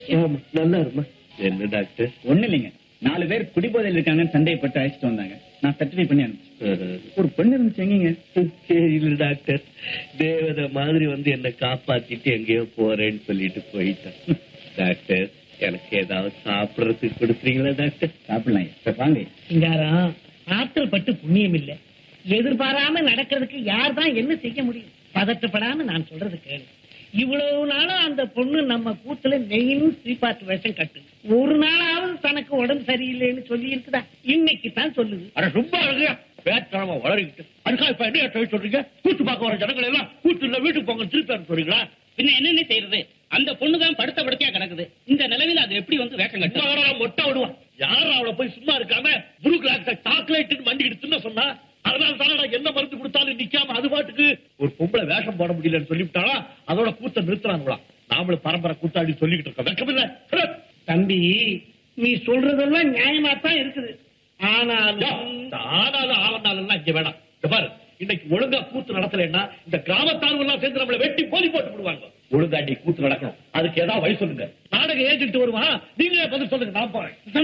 ஆமா நல்லா இருமா என்ன டாக்டர் ஒண்ணு இல்லைங்க நாலு பேர் குடிபோதையில் இருக்காங்கன்னு சந்தேகப்பட்டு அழைச்சிட்டு வந்தாங்க நான் சர்டிஃபை பண்ணி அனுப்பிச்சேன் ஒரு பெண்ணு இருந்துச்சு எங்கீங்க தெரியல டாக்டர் தேவதை மாதிரி வந்து என்ன காப்பாத்திட்டு எங்கேயோ போறேன்னு சொல்லிட்டு போயிட்டான் டாக்டர் எனக்கு ஏதாவது சாப்பிடறதுக்கு கொடுக்குறீங்களா டாக்டர் சாப்பிடலாம் இப்ப வாங்க சிங்காரம் ஆற்றல் பட்டு புண்ணியம் இல்ல எதிர்பாராம நடக்கிறதுக்கு யார் தான் என்ன செய்ய முடியும் பதட்டப்படாம நான் சொல்றது கேளு இவ்வளவு நாளா அந்த பொண்ணு நம்ம கூத்துல நெயின் ஸ்ரீபாத் வேஷம் கட்டு ஒரு நாளாவது தனக்கு உடம்பு சரியில்லைன்னு சொல்லி இருக்குதா இன்னைக்கு தான் சொல்லுது அட ரொம்ப அழகா பேட்டரமா வளரிக்கிட்டு அதுக்காக இப்ப என்ன சொல்ல சொல்றீங்க கூத்து பார்க்க வர ஜனங்கள் எல்லாம் கூத்து இல்ல வீட்டுக்கு போங்க திருப்பி அனுப்ப சொல்றீங்களா பின்ன என்னென்ன செய்யறது அந்த பொண்ணு தான் படுத்த படுக்கையா கிடக்குது இந்த நிலவில் அது எப்படி வந்து வேஷம் கட்டும் சும்மா மொட்டை விடுவான் யாரும் அவளை போய் சும்மா இருக்காம புரு கிளாஸ் சாக்லேட் மண்டிக்கிட்டு தின்ன சொன்னா அதனால தானடா என்ன மருந்து கொடுத்தாலும் நிக்காம அது பாட்டுக்கு ஒரு பொம்பளை வேஷம் போட முடியலன்னு சொல்லிவிட்டாளா அதோட கூத்த நிறுத்துறாங்களா நாமளும் பரம்பரை கூத்தாடி சொல்லிக்கிட்டு இருக்கோம் வெக்கமில்ல தம்பி நீ சொல்றதெல்லாம் நியாயமா தான் இருக்குது ஆனாலும் ஆனாலும் ஆவனாலும் இங்க வேணாம் இந்த பாரு இன்னைக்கு ஒழுங்கா கூத்து நடத்தலைன்னா இந்த கிராமத்தார்கள் எல்லாம் சேர்ந்து நம்மளை வெட்டி போலி போட்டு விடுவாங்க ஒழுங்கா நீ கூத்து நடக்கணும் அதுக்கு ஏதாவது வழி சொல்லுங்க நாடக ஏஜென்ட் வருவா நீங்களே பதில் சொல்லுங்க நான்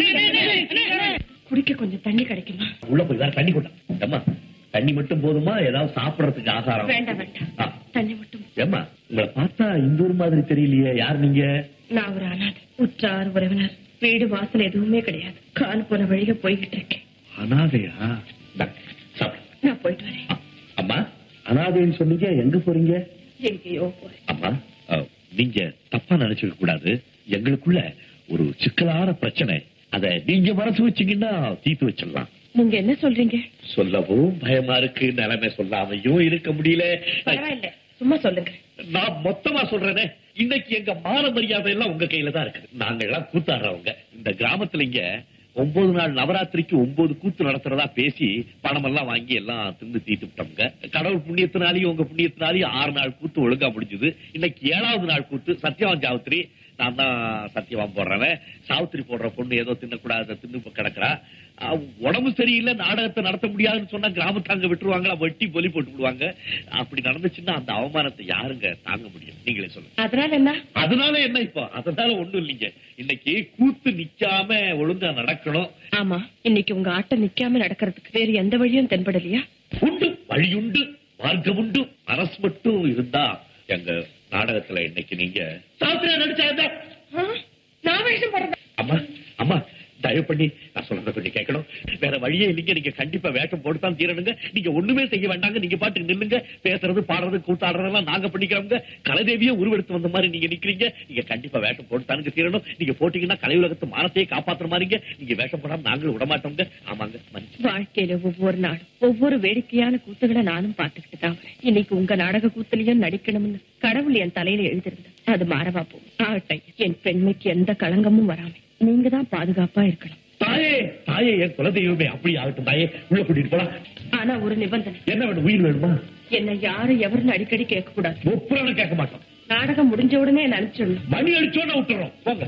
போறேன் குடிக்க கொஞ்சம் தண்ணி கிடைக்குமா உள்ள போய் வேற தண்ணி கொண்டா ஏம்மா தண்ணி மட்டும் போதுமா ஏதாவது சாப்பிடறதுக்கு ஆகாரம் வேண்டாம் வேண்டாம் ஆ. தண்ணி மட்டும் ஏம்மா உங்களை பார்த்தா இந்த ஊர் மாதிரி தெரியலையே யார் நீங்க நான் ஒரு அனாதை உற்றார் உறவினர் வீடு வாசல் எதுவுமே கிடையாது கால் போன வழியில போய்கிட்டு இருக்கேன் அனாதையா இந்தா, சாப்பிடு நான் போயிட்டு வரேன் ஆ, அம்மா அனாதைன்னு சொன்னீங்க எங்க போறீங்க எங்கேயோ போறேன் அம்மா அஹ், நீங்க தப்பா நினைச்சுக்க கூடாது எங்களுக்குள்ள ஒரு சிக்கலான பிரச்சனை அத நீங்க மனசு வச்சீங்கன்னா தீர்த்து வச்சிடலாம் நீங்க என்ன சொல்றீங்க சொல்லவும் பயமா இருக்கு நிலைமை சொல்லாமையும் இருக்க முடியல பரவாயில்ல சும்மா சொல்லுங்க நான் மொத்தமா சொல்றேனே இன்னைக்கு எங்க மான மரியாதை எல்லாம் உங்க கையில தான் இருக்குது நாங்க எல்லாம் கூத்தாடுறவங்க இந்த கிராமத்துல இங்க ஒன்பது நாள் நவராத்திரிக்கு ஒன்பது கூத்து நடத்துறதா பேசி பணம் எல்லாம் வாங்கி எல்லாம் தின்னு தீட்டு விட்டோம்ங்க கடவுள் புண்ணியத்தினாலையும் உங்க புண்ணியத்தினாலையும் ஆறு நாள் கூத்து ஒழுங்கா முடிஞ்சது இன்னைக்கு ஏழாவது நாள் கூத்து சத்யவான் சாவித்திரி நான் தான் சத்தியவான் போடுறவன் சாவித்திரி போடுற பொண்ணு ஏதோ தின்னக்கூடாத தின்னு இப்ப கிடக்குறா அஹ் உடம்பு சரியில்லை நாடகத்தை நடத்த முடியாதுன்னு சொன்னா கிராமத்தாங்க விட்டுருவாங்களா வெட்டி பொலி போட்டு விடுவாங்க அப்படி நடந்துச்சுன்னா அந்த அவமானத்தை யாருங்க தாங்க முடியும் நீங்களே சொல்லுங்க அதனால என்ன அதனால என்ன இப்போ அதனால ஒண்ணும் இல்லைங்க இன்னைக்கு கூத்து நிக்காம ஒழுங்கா நடக்கணும் ஆமா இன்னைக்கு உங்க ஆட்டம் நிக்காம நடக்கிறதுக்கு வேற எந்த வழியும் தென்படலையா உண்டு வழியுண்டு மார்க்கம் உண்டு மனசு மட்டும் இருந்தா எங்க நாடகத்துல இன்னைக்கு நீங்க சாஸ்திரியா நடிச்சா என்ன? ஆ? நான் வேஷம் போடுறேன் அம்மா அம்மா தயவு பண்ணி நான் சொல்றத கொஞ்சம் கேட்கணும் வேற வழியே இல்லைங்க நீங்க கண்டிப்பா வேஷம் போட்டுதான் தீரணுங்க நீங்க ஒண்ணுமே செய்ய வேண்டாங்க நீங்க பாட்டுக்கு நில்லுங்க பேசுறது பாடுறது கூத்தாடுறதெல்லாம் நாங்க பண்ணிக்கிறோங்க கலைதேவியே உருவெடுத்து வந்த மாதிரி நீங்க நிக்கிறீங்க நீங்க கண்டிப்பா வேஷம் போட்டுத்தானுங்க தீரணும் நீங்க போட்டீங்கன்னா கலை உலகத்து மானத்தையே காப்பாத்துற மாதிரிங்க நீங்க வேஷம் போடாம நாங்களும் விட மாட்டோங்க ஆமாங்க மன்னிச்சு வாழ்க்கையில ஒவ்வொரு நாளும் ஒவ்வொரு வேடிக்கையான கூத்துகளை நானும் பார்த்துக்கிட்டு தான் வரேன் இன்னைக்கு உங்க நாடக கூத்துலயும் நடிக்கணும்னு கடவுள் என் தலையில எழுதிருந்தது அது மாறவா போகும் ஆகட்டும் என் பெண்மைக்கு எந்த களங்கமும் வராம நீங்க தான் பாதுகாப்பா இருக்கணும் தாயே தாயே என் குலதெய்வமே அப்படி ஆகட்டும் தாயே உள்ள கூட்டிட்டு போலாம் ஆனா ஒரு நிபந்தனை என்ன வேணும் உயிர் வேணுமா என்ன யாரு எவருன்னு அடிக்கடி கேட்க கூடாது முப்புறன்னு கேட்க மாட்டோம் நாடகம் முடிஞ்ச உடனே என்ன அனுப்பிச்சிடணும் மணி அடிச்சோட விட்டுறோம் போங்க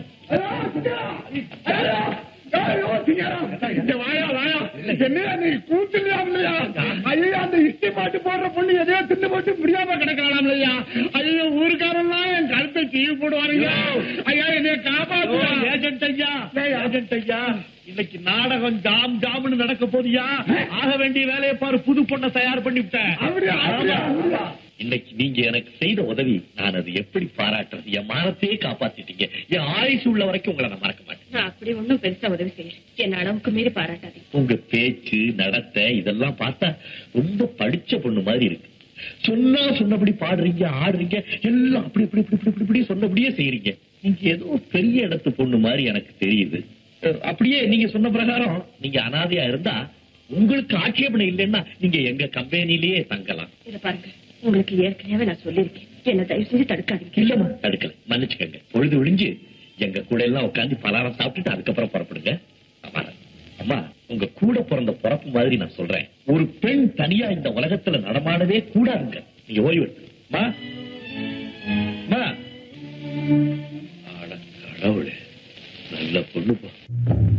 இந்த வாயா வாயா என்ன நீ கூத்துலையா இல்லையா ஐயோ அந்த இஷ்டி பாட்டு போடுற பொண்ணு எதையோ தின்னு போட்டு முடியாம கிடக்கிறாளாம் இல்லையா ஐயோ ஊருக்காரெல்லாம் என் கருத்தை தீவு போடுவாருங்க ஐயா என்னைய காப்பாத்து ஏஜென்ட் ஐயா ஏஜென்ட் ஐயா இன்னைக்கு நாடகம் ஜாம் ஜாம்னு நடக்க போதியா ஆக வேண்டிய வேலையை பாரு புது பொண்ணை தயார் பண்ணி விட்டேன் அப்படியா, அப்படியா, அப்படியா? இன்னைக்கு நீங்க எனக்கு செய்த உதவி நான் அது எப்படி பாராட்டுறது என் மானத்தையே காப்பாத்திட்டீங்க என் ஆயுசு உள்ள வரைக்கும் உங்களை நான் மறக்க மாட்டேன் நான் அப்படி ஒண்ணும் பெருசா உதவி செய்யல என்ன அளவுக்கு மீறி பாராட்டாதீங்க உங்க பேச்சு நடத்தை இதெல்லாம் பார்த்தா ரொம்ப படிச்ச பொண்ணு மாதிரி இருக்கு சொன்னா சொன்னபடி பாடுறீங்க ஆடுறீங்க எல்லாம் அப்படி இப்படி இப்படி இப்படி இப்படி இப்படி சொன்னபடியே செய்யறீங்க நீங்க ஏதோ பெரிய இடத்து பொண்ணு மாதிரி எனக்கு தெரியுது அஹ் அப்படியே நீங்க சொன்ன பிரகாரம் நீங்க அனாதையா இருந்தா உங்களுக்கு ஆட்சேபனை இல்லைன்னா நீங்க எங்க கம்பெனிலேயே தங்கலாம் இத பாருங்க உங்களுக்கு ஏற்கனவே நான் சொல்லியிருக்கேன் என்ன தயவு செஞ்சு தடுக்காதீங்க இல்லம்மா தடுக்கல மன்னிச்சுக்கங்க பொழுது ஒழிஞ்சு எங்க கூட எல்லாம் உட்காந்து பலாரம் சாப்பிட்டுட்டு அதுக்கப்புறம் புறப்படுங்க அம்மா அம்மா உங்க கூட பிறந்த பிறப்பு மாதிரி நான் சொல்றேன் ஒரு பெண் தனியா இந்த உலகத்துல நடமாடவே கூடாதுங்க நீங்க ஓய்வு எடுத்து அம்மா அம்மா அட கடவுளே நல்ல பொண்ணு போ